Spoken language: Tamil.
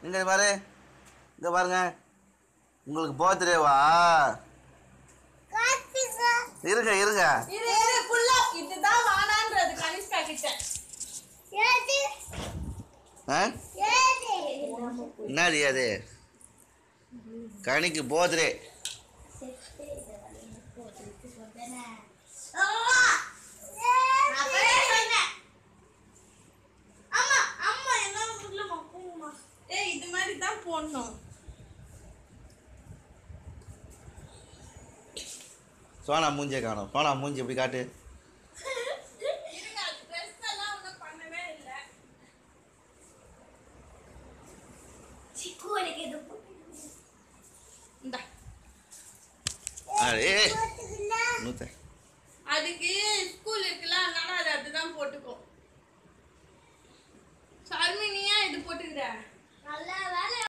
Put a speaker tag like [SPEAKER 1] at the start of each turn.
[SPEAKER 1] இங்கே பாரு இங்கே பாருங்க உங்களுக்கு பர்த்டேவா இருங்க இருங்க
[SPEAKER 2] இரு இரு ஃபுல்லா இதுதான் வானான்றது கனிஷ்கா கிட்ட
[SPEAKER 1] ஆ என்னது அது கனிக்கு போத்ரே
[SPEAKER 2] அப்பவே சொன்னேன் அம்மா அம்மா என்ன உள்ள மக்குமா ஏய் இது மாதிரி தான் போடணும்
[SPEAKER 1] சோனா மூஞ்சியை காணும் சோனா மூஞ்சி இப்படி காட்டு
[SPEAKER 2] இருங்க அது ட்ரெஸ் எல்லாம் ஒன்றும் பண்ணவே இல்லை இந்தா
[SPEAKER 1] அடே நூத்த
[SPEAKER 2] அதுக்கு ஸ்கூல் இருக்குல்ல அதனால அது அதுதான் போட்டுக்கோ சர்மினியா இது போட்டுக்கிற
[SPEAKER 3] நல்லா